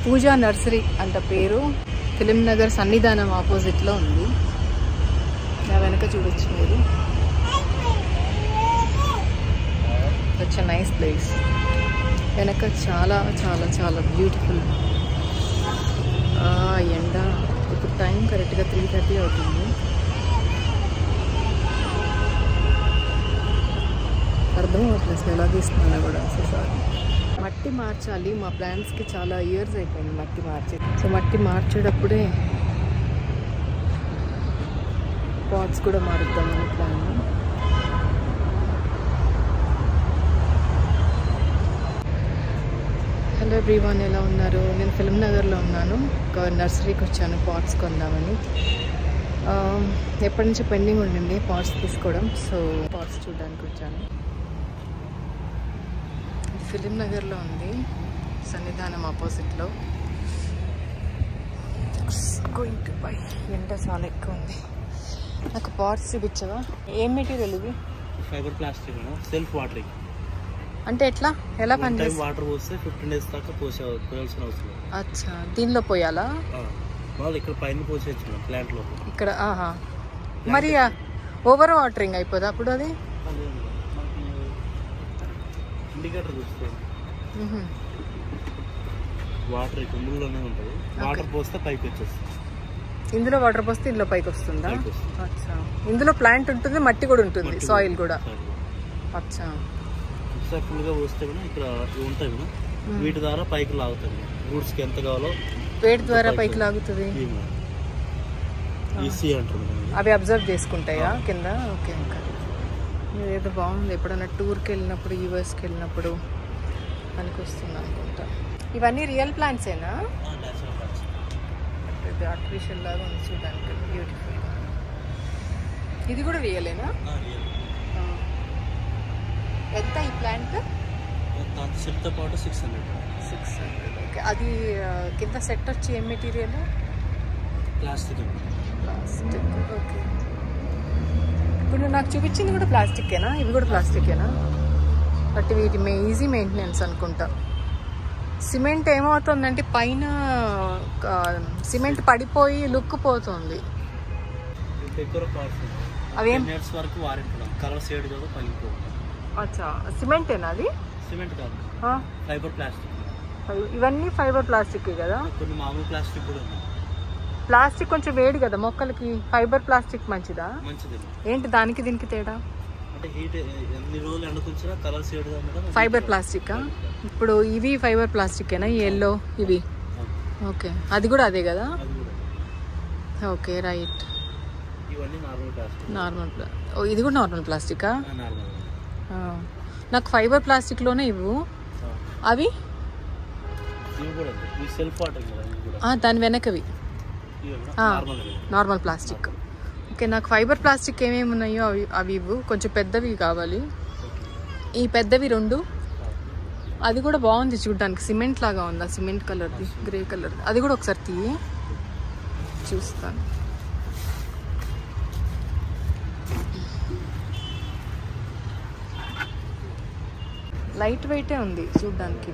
పూజా nursery అంట పేరు film Nagar సన్నిధానం ఆపోజిట్లో ఉంది నా వెనక చూడొచ్చు మీరు సచ్ నైస్ ప్లేస్ వెనక చాలా చాలా చాలా బ్యూటిఫుల్ ఎండ ఇప్పుడు టైం కరెక్ట్గా త్రీ థర్టీ అవుతుంది అర్థం అవ్వట్లేదు అసలు ఎలా తీస్తున్నానో కూడా అసలు సారీ మట్టి మార్చాలి మా ప్లాంట్స్కి చాలా ఇయర్స్ అయిపోయింది మట్టి మార్చి సో మట్టి మార్చేటప్పుడే పాట్స్ కూడా మారుద్దామని ప్లాన్ హలో ఎవ్రీవన్ ఎలా ఉన్నారు నేను ఫిల్మ్ నగర్లో ఉన్నాను ఒక నర్సరీకి వచ్చాను పాట్స్ కొందామని ఆ, ఎప్పటి నుంచో పెండింగ్ ఉండింది పాట్స్ తీసుకోవడం సో పాట్స్ చూడడానికి వచ్చాను ఫిలిం నగర్లో ఉంది సన్నిధానం ఆపోజిట్లో గోయింగ్ టు బై ఎండ చాలా ఎక్కువ ఉంది నాకు పాట్స్ చూపించవా ఏం మెటీరియల్ ఇది ఫైబర్ ప్లాస్టిక్ సెల్ఫ్ వాటరింగ్ అంటే ఎట్లా ఎలా వన్ టైం పనిచేస్తుంది వాటర్ పోస్తే ఫిఫ్టీన్ డేస్ దాకా పోసే పోయాల్సిన అవసరం లేదు. అచ్చా దీనిలో పోయాలా ఆ, వాళ్ళు ఇక్కడ పైన పోసేచ్చు ప్లాంట్ లో ఇక్కడ ఆహా మరి ఓవర్ వాటరింగ్ అయిపోదా అప్పుడు అది మనకి ఇండికేటర్ చూస్తుంది మ్హూ. వాటర్ ఇక్కడ ముళ్ళలోనే ఉంటుంది వాటర్ పోస్తే పైకి వచ్చేస్తుంది ఇందులో వాటర్ పోస్తే ఇందులో పైకి వస్తుందా పైకి వస్తుంది. అచ్చా ఇందులో ప్లాంట్ ఉంటుంది మట్టి కూడా ఉంటుంది మట్టి సాయిల్ కూడా సాయిల్. అచ్చా ఒకసారి ఫుల్ గా పోస్తే కూడా ఇక్కడ ఇవి ఉంటాయి కూడా వీటి ద్వారా పైకి లాగుతుంది గూడ్స్ కి ఎంత కావాలో వేడి ద్వారా పైకి లాగుతుంది ఈసీ అంటారు దాన్ని. అవి అబ్జర్వ్ చేసుకుంటాయా కింద ఓకే ఇంకా ఇదేదో బాగుంది ఎప్పుడైనా టూర్కి వెళ్ళినప్పుడు యూఎస్కి వెళ్ళినప్పుడు పనికి వస్తుంది అనుకుంటా ఇవన్నీ రియల్ ప్లాంట్సేనా ఆ, natural plants. ఇది ఆర్టిఫిషియల్ లాగా ఉంది చూడడానికి బ్యూటిఫుల్ ఇది కూడా రియలేనా ఆ, real. ఎంత ఈ ప్లాంట్ దాంతో సెట్ తో పాటు six hundred six hundred okay అది ఆ, కింద సెట్ వచ్చి ఏం మెటీరియల్ ప్లాస్టిక్ ప్లాస్టిక్ ఓకే ఇప్పుడు నువ్వు నాకు చూపించింది కూడా ప్లాస్టిక్కేనా ఇవి కూడా ప్లాస్టిక్కేనా బట్ వీటి మే ఈజీ మెయింటెనెన్స్ అనుకుంటా సిమెంట్ ఏమవుతుందంటే పైన ఆ, సిమెంట్ పడిపోయి లుక్ పోతుంది డెకోర్ పార్ట్స్ అవేం మినిట్స్ వరకు వారంటీ కలర్ షేడ్ కాదు పగిలిపోదు అచ్చా సిమెంటేనా అది సిమెంట్ కాదు ఆ, ఫైబర్ ప్లాస్టిక్ ఫై- ఇవన్నీ ఫైబర్ ప్లాస్టిక్ కదా కొన్ని మామూలు ప్లాస్టిక్ కూడా ఉంది ప్లాస్టిక్ కొంచెం వేడి కదా మొక్కలకి ఫైబర్ ప్లాస్టిక్ మంచిదా మంచిది ఏంటి దానికి దీనికి తేడా అంటే హీట్ ఎన్ని రోజులు ఎండకుంచినా కలర్ షేడ్ మీద ఫైబర్ ప్లాస్టికా ఇప్పుడు ఇవి ఫైబర్ ప్లాస్టికేనా ఈ ఎల్లో ఇవి ఓకే అది కూడా అదే కదా అది కూడా ఓకే రైట్ ఇవన్నీ నార్మల్ ప్లాస్టిక్ నార్మల్ ప్లా ఓ ఇది కూడా నార్మల్ ప్లాస్టికా నార్మల్ ఆ. నాకు ఫైబర్ ప్లాస్టిక్లోనే ఇవ్వు అవి ఇవి కూడా ఉంది. ఇవి సెల్ఫ్ వాటర్ కదా ఇవి కూడా ఆ, దాని వెనకవి ఇవి కూడా ఆ. నార్మల్ నార్మల్ ప్లాస్టిక్ ఓకే నాకు ఫైబర్ ప్లాస్టిక్ ఏమేమి ఉన్నాయో అవి అవి ఇవ్వు కొంచెం పెద్దవి కావాలి ఈ పెద్దవి రెండు అది కూడా బాగుంది చూడడానికి సిమెంట్ లాగా ఉంది ఆ సిమెంట్ కలర్ది గ్రే కలర్ అది కూడా ఒకసారి తీయి చూస్తాను లైట్ వెయిటే ఉంది చూడడానికి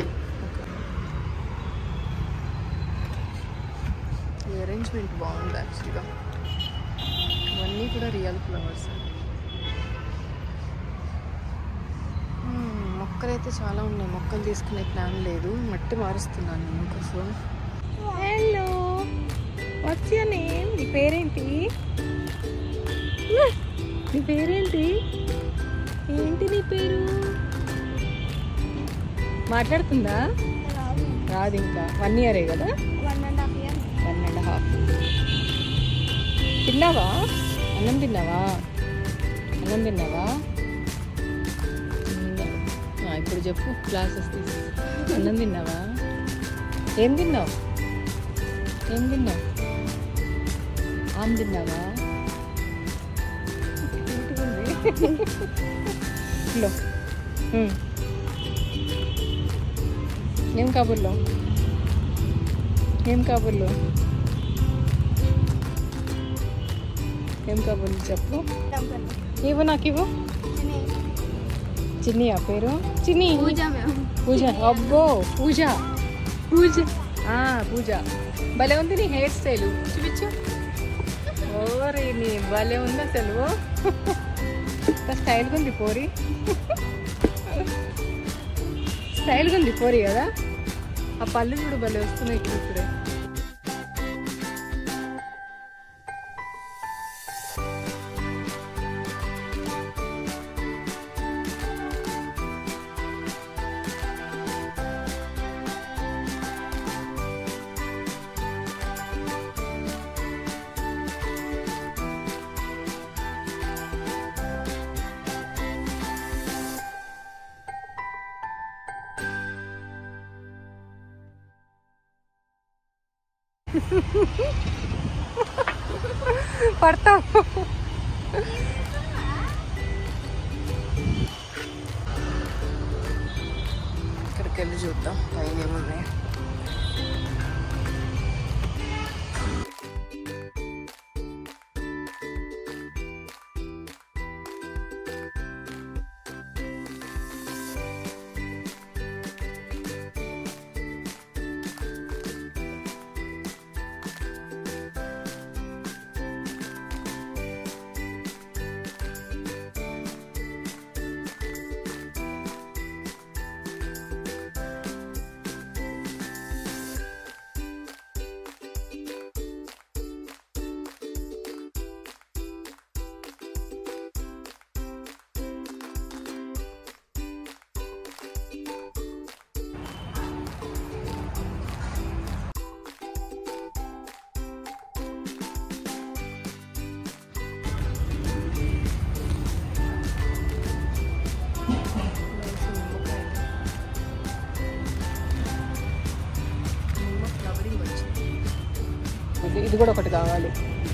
ఈ అరేంజ్మెంట్ బాగుంది యాక్చువల్గా ఇవన్నీ కూడా రియల్ ఫ్లవర్స్ మొక్కలైతే చాలా ఉన్నాయి మొక్కలు తీసుకునే ప్లాన్ లేదు మట్టి మారుస్తున్నాను నేను కోసం హలో వాట్స్ యువర్ నేమ్ నీ పేరేంటి నీ పేరేంటి ఏంటి నీ పేరు మాట్లాడుతుందా రాదు ఇంకా వన్ ఇయరే కదా one and half year one and half తిన్నావా అన్నం తిన్నావా అన్నం తిన్నావా తిన్నా. ఆ, ఇప్పుడు చెప్పు క్లాసెస్ తీసి అన్నం తిన్నావా ఏం తిన్నావు ఏం తిన్నావు ఆమ్ తిన్నావా ఇదిగోండి. ఉమ్. ఏం కబుర్లో ఏం కబుర్లు ఏం కబుర్లు చెప్పు ఇవ్వు నాకు ఇవ్వు చిన్ని ఆ పేరు చిన్ని పూజ మేము పూజ అబ్బో పూజ పూజ ఆ, పూజ భలే ఉంది నీ హెయిర్ స్టైల్ చూపించు ఓరి నీ భలే ఉంది అసలు స్టైల్గా ఉంది పోరి స్టైల్గా ఉంది పోరి కదా ఆ పళ్ళు కూడా భలే వస్తున్నాయి ఇప్పుడు ఇప్పుడే పడతాం ఇక్కడికి వెళ్ళి చూద్దాం పైన ఏమున్నాయి ఇది ఇది కూడా ఒకటి కావాలి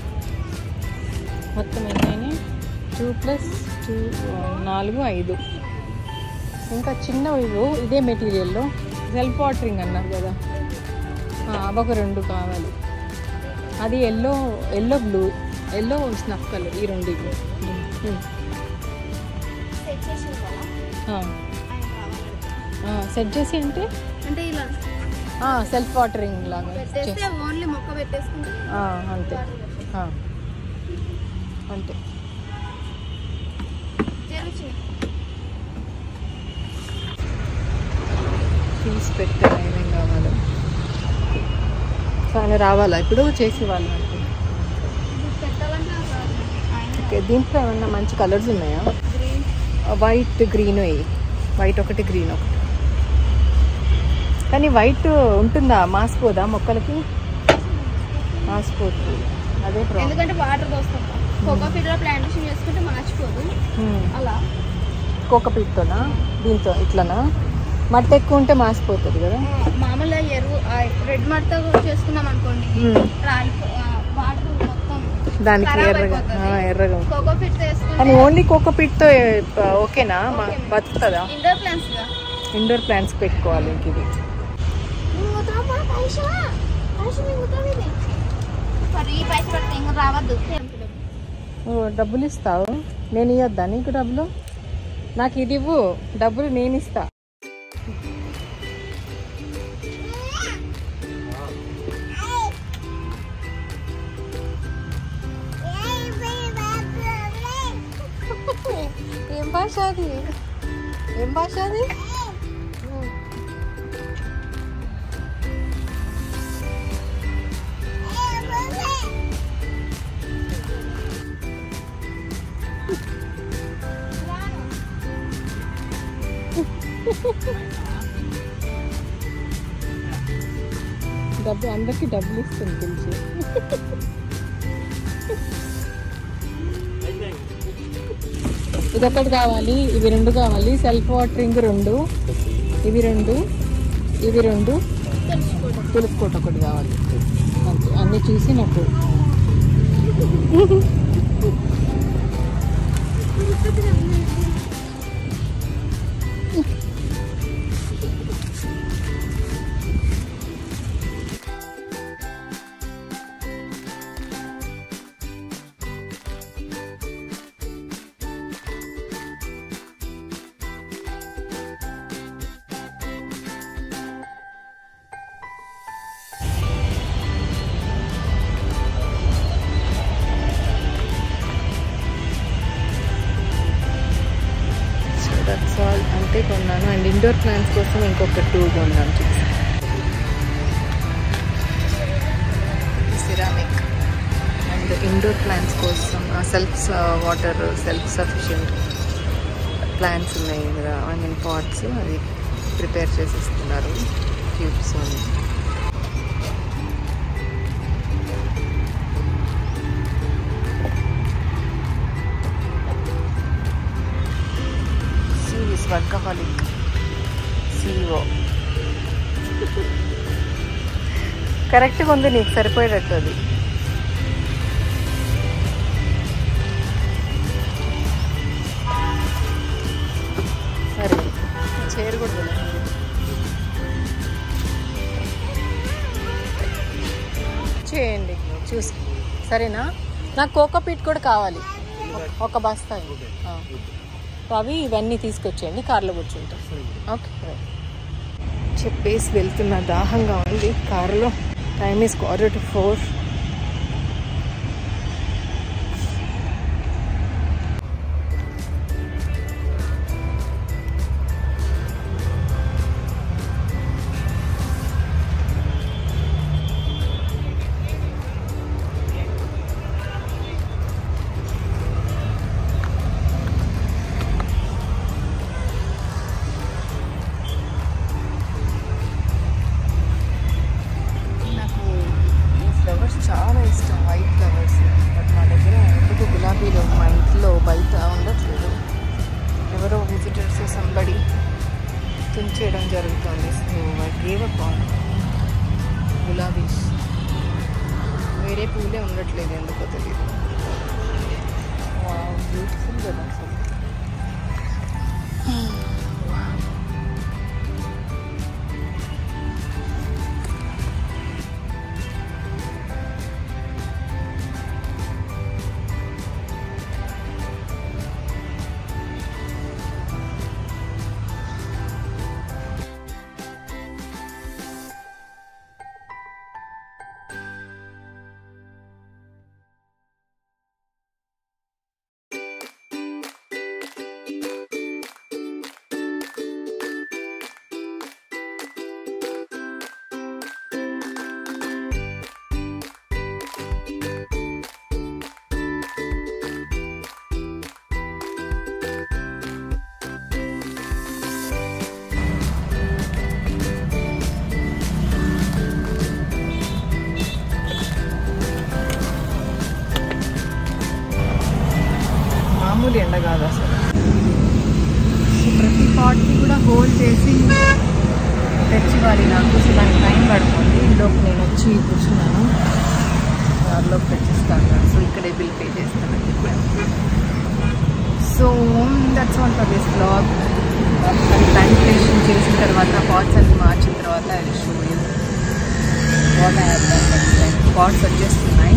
మొత్తం ఎన్ని టూ ప్లస్ టూ నాలుగు ఐదు ఇంకా చిన్నవి ఇవ్వు ఇదే మెటీరియల్లో సెల్ఫ్ వాటరింగ్ అన్నారు కదా ఆ, అవొక రెండు కావాలి అది yellow yellow blue yellow snuff colour ఈ రెండు ఇవ్వు. ఉమ్. సెట్ చేసి ఇవ్వాలా? ఆ, ఆయన కావాలంటే. ఆ, సెట్ చేసి అంటే అంటే ఇలా ఆ, సెల్ఫ్ వాటరింగ్ లాగా పెట్టేస్తే చేసి ఓన్లీ మొక్క పెట్టేసుకుంటే ఆ, అంతే ఆ, అంతే చేయించి తీసి పెట్టాను ఏమేం కావాలో సో ఆయన రావాలా ఇప్పుడు చేసి ఇవ్వాలి నాకు పెట్టాలంటే నాకు రాదు. ఆయన ఓకే దీంట్లో ఏమన్నా మంచి కలర్స్ ఉన్నాయా గ్రీన్ వైట్ గ్రీన్ వైట్ ఒకటి గ్రీన్ ఒకటి కానీ వైట్ ఉంటుందా మాసిపోదా మొక్కలకి మాసిపోతుంది అదే ప్రాబ్లం ఎందుకంటే వాటర్ పోస్తాం కోకో ఫీడ్లో ప్లాంటేషన్ చేసుకుంటే మార్చిపోదు అలా కోకపీట్తోనా దీంతో ఇట్లనా మట్టి ఎక్కువ ఉంటే మాసిపోతుంది కదా ఆ, మామూలుగా ఎరువు రెడ్ మట్టితో కూడా చేసుకున్నాం అనుకోండి మ్మ్. రాలి వాటర్ మొత్తం దానికి ఖరాబ్ ఎర్రగా అయిపోతుంది. ఆ, ఎర్రగా ఉంటుంది. కోకో ఫీడ్ కానీ చేసుకుంటే ఓన్లీ కోకోపీట్తో ఓకేనా మా- ఓకే. బతుకుతుందా ఇండోర్ ప్లాంట్స్ గా ఇండోర్ ప్లాంట్స్ పెట్టుకోవాలి ఇంక ఇది మరి ఈ పైసలు పడితే ఇంకా రావద్దు ఓ, డబ్బులు ఇస్తావు నేను ఇవ్వద్దా నీకు డబ్బులు నాకు ఇది ఇవ్వు డబ్బులు నేను ఇస్తా ఏం భాష అది ఏం భాష అది డబ్బు అందరికి డబ్బులు ఇస్తుంది పిలిచి ఇది ఒకటి కావాలి ఇవి రెండు కావాలి సెల్ఫ్ వాటరింగ్ రెండు ఇవి రెండు ఇవి రెండు తులుపుకోట ఒకటి కావాలి అంతే అన్నీ చూసి నాకు అండ్ ఇండోర్ ప్లాంట్స్ కోసం ఇంకొక టూ కొన్నాం chips ceramic and indoor plants కోసం self water self sufficient plants ఉన్నాయి కదా ఐ మీన్ పాట్స్ అది ప్రిపేర్ చేసిస్తున్నారు క్యూబ్స్ అని సీరియస్ వర్కహాలిక్ సిఓ కరెక్ట్గా ఉంది నీకు సరిపోయేటట్టు అది సరే చైర్ కూడా వదిలేయ్. చేయండి చూసి సరేనా నాకు కోకో పీట్ కూడా కావాలి ఒక బస్తా ఇవ్వు. ఆ. అవి ఇవన్నీ తీసుకొచ్చేయండి కార్లో కూర్చుంటాం ఓకే రైట్. చెప్పేసి వెళ్తున్న దాహంగా ఉంది కారులో time is quarter to four నాకు ఈ ఫ్లవర్స్ చాలా ఇష్టం వైట్ ఫ్లవర్స్ బట్ మా దగ్గర ఎందుకు గులాబీలు మా ఇంట్లో బయట ఉండట్లేదు ఎవరో విజిటర్స్ సంబడి తుంచేయడం జరుగుతుంది so I gave up on గులాబీస్ వేరే పూలే ఉండట్లేదు ఎందుకో తెలియదు బ్యూటిఫుల్ కదా అసలు మామూలు ఎండ కాదు అసలు సో ప్రతి పాట్కి కూడా హోల్డ్ చేసి తెచ్చివ్వాలి నాకు సో దానికి టైం పడుతుంది ఈలోపు నేను వచ్చి కూర్చున్నాను దారిలోకి తెచ్చిస్తాను సో ఇక్కడే బిల్ పే చేస్తాను so that's all for this blog అది ప్లాంటేషన్ చేసిన తర్వాత పాట్స్ అన్ని మార్చిన తర్వాత అది షో వాట్ పాట్స్ వచ్చేస్తున్నాయి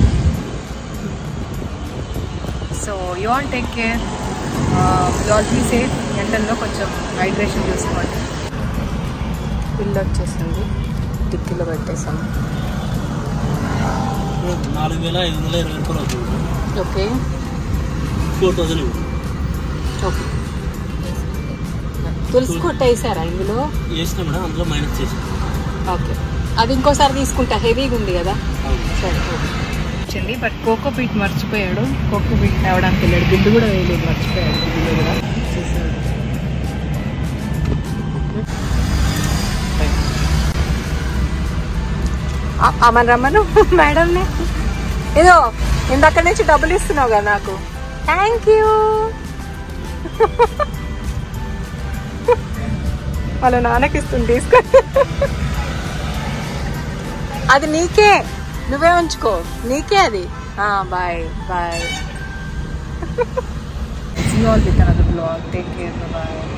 so you all take care you all be safe ఎండల్లో కొంచెం హైడ్రేషన్ చూసుకోండి బిల్ వచ్చేసింది టిక్కీలో పెట్టేసాము నాలుగు వేల ఐదు వందల ఇరవై రూపాయలు అవుతుంది ఓకే ఫోర్ థౌసండ్ ఇవ్వు ఓకే తులసి కొట్టేసారా ఇందులో వేసిన మేడం అందులో మైనస్ చేసి ఓకే అది ఇంకోసారి తీసుకుంటా హెవీగా ఉంది కదా సరే వచ్చింది బట్ కోకో పీట్ మర్చిపోయాడు కోకో పీట్ తేవడానికి వెళ్ళాడు బిల్లు కూడా వేయలేదు మర్చిపోయాడు బిల్లు కూడా చేసాడు మన రమ్మను మేడంని ఏదో ఇందక్కడి నుంచి డబ్బులు ఇస్తున్నావు కదా నాకు థ్యాంక్ యూ వాళ్ళ నాన్నకి ఇస్తుంది తీసుకో అది నీకే నువ్వే ఉంచుకో నీకే అది bye bye see all with another blog take care bye